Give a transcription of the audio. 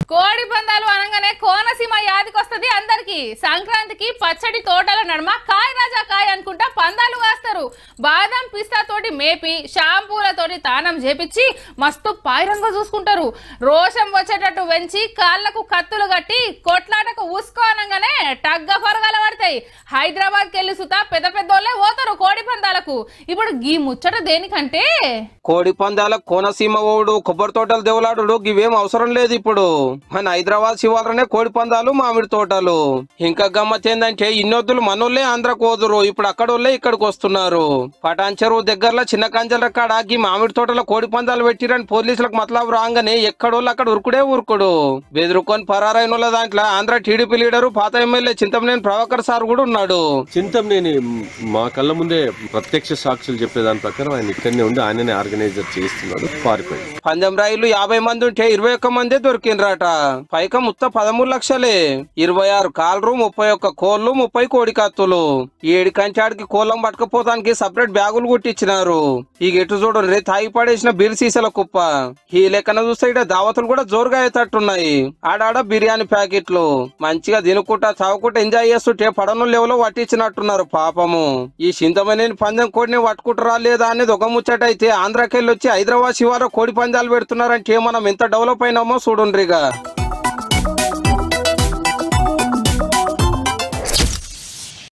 కోడి పందాలు అనగానే కోనసీమ యాదికొస్తది అందరికి సంక్రాంతికి పచ్చడి తోటల నడుమ కాయ రాజా కాయ అనుకుంటా పందాలు కాస్తారు బాదం పిస్తా తోటి మేపి షాంపూలతోటి తానం చేపించి మస్తు పాయిరంగా చూసుకుంటారు రోషం వచ్చేటట్టు వెంచి కాళ్ళకు కత్తులు కట్టి కొట్లాటకు ఊసుకో అనగానే టగ్గ ఫరగాల పడతాయి హైదరాబాద్ కెళ్ళి సుతా పెద్ద పెద్దోళ్ళే పోతారు కోడి పందాలకు ఇప్పుడు గీ ముచ్చట దేనికంటే కోడి పందాల కోనసీమ ఓడు కొబ్బరి తోటలు దేవులాడు ఇవేం అవసరం లేదు ఇప్పుడు మన హైదరాబాద్ శివాలనే కోడి పందాలు మామిడి తోటలు ఇంకా గమ్మత్ ఏందంటే ఇన్నొద్దులు మనోళ్ళే ఆంధ్రకు పోదురు ఇప్పుడు అక్కడోళ్ళే ఇక్కడికి వస్తున్నారు పటాన్ చెరువు దగ్గరలో చిన్న కంచెల కాడ ఈ మామిడి తోటలో కోడి పందాలు పెట్టిరని పోలీసులకు మతలాబు రాగానే ఎక్కడోళ్ళు అక్కడ ఉరుకుడే ఉరుకుడు బెదిరుకొని పరారైన వాళ్ళ దాంట్లో ఆంధ్ర టీడీపీ లీడరు పాత ఎమ్మెల్యే చింతమనేని ప్రభాకర్ సార్ కూడా ఉన్నాడు చింతంనేని మా కళ్ళ ముందే ప్రత్యక్ష సాక్షులు చెప్పేదాని ప్రకారం ఆయన ఇక్కడనే ఉండి ఆయననే ఆర్గనైజర్ చేస్తున్నాడు పారిపోయాడు పందెం రైలు యాభై మంది ఉంటే ఇరవై ఒక్క మందే దొరికినరాట పైక ముత్త పదమూడు లక్షలే ఇరవై ఆరు కాళ్ళు ముప్పై ఒక్క కోళ్ళు ముప్పై కోడి కత్తులు ఏడు కంచాడికి కోళ్ళం పట్టుకపోతానికి సపరేట్ బ్యాగులు కుట్టించినారు ఈ ఎటు చూడండి తాగి పడేసిన బీర్ సీసాల కుప్ప ఈ లెక్కన చూస్తే ఇక్కడ దావతులు కూడా జోరుగా అయ్యేటట్టున్నాయి ఆడాడ బిర్యానీ ప్యాకెట్లు మంచిగా తినుకుంటా తాగుకుంటా ఎంజాయ్ చేస్తుంటే పడను లెవెల్లో పట్టించినట్టున్నారు పాపము ఈ చింతమనేని పందెం కోడిని పట్టుకుంటారా లేదా అనేది ఒక ముచ్చట అయితే ఆంధ్రాకెళ్ళి వచ్చి హైదరాబాద్ శివారు కోడి పందాలు పెడుతున్నారంటే మనం ఎంత డెవలప్ అయినామో చూడండిగా